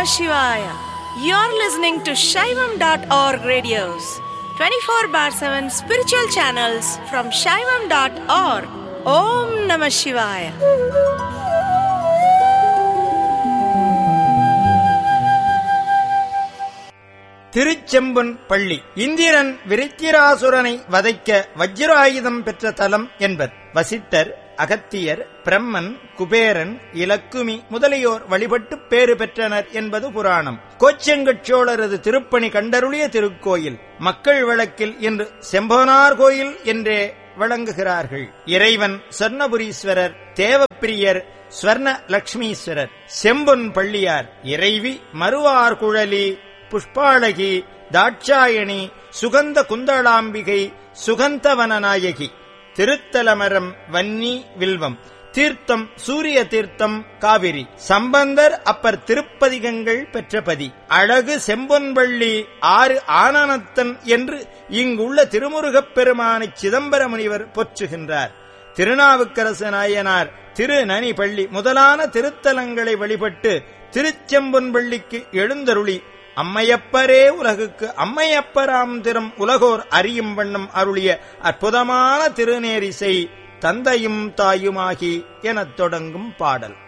Namah Shivaya. You're listening to Shaivam.org radios, 24 bar 7 spiritual channels from Shaivam.org. Om Namah Shivaya. திருச்செம்புன் பள்ளி இந்திரன் விருத்திராசுரனை வதைக்க வஜ்ராயுதம் பெற்ற தலம் என்பர் வசிட்டர் அகத்தியர் பிரம்மன் குபேரன் இலக்குமி முதலியோர் வழிபட்டு பேறு பெற்றனர் என்பது புராணம் கோச்செங்கட் சோழரது திருப்பணி கண்டருளிய திருக்கோயில் மக்கள் வழக்கில் இன்று செம்பனார் கோயில் என்றே வழங்குகிறார்கள் இறைவன் சொர்ணபுரீஸ்வரர் தேவப்பிரியர் ஸ்வர்ண லட்சுமீஸ்வரர் செம்பொன் பள்ளியார் இறைவி மறுவார் குழலி புஷ்பாளகி தாட்சாயணி சுகந்த குந்தளாம்பிகை சுகந்தவனநாயகி திருத்தலமரம் வன்னி வில்வம் தீர்த்தம் சூரிய தீர்த்தம் காவிரி சம்பந்தர் அப்பர் திருப்பதிகங்கள் பெற்றபதி அழகு செம்பொன்பள்ளி ஆறு ஆனனத்தன் என்று இங்குள்ள திருமுருகப் பெருமானை சிதம்பர முனிவர் போற்றுகின்றார் திருநாவுக்கரசு நாயனார் திரு நனி பள்ளி முதலான திருத்தலங்களை வழிபட்டு திருச்செம்பொன்பள்ளிக்கு எழுந்தருளி அம்மையப்பரே உலகுக்கு அம்மையப்பராம் திறம் உலகோர் அறியும் வண்ணம் அருளிய அற்புதமான திருநேரிசை தந்தையும் தாயுமாகி எனத் தொடங்கும் பாடல்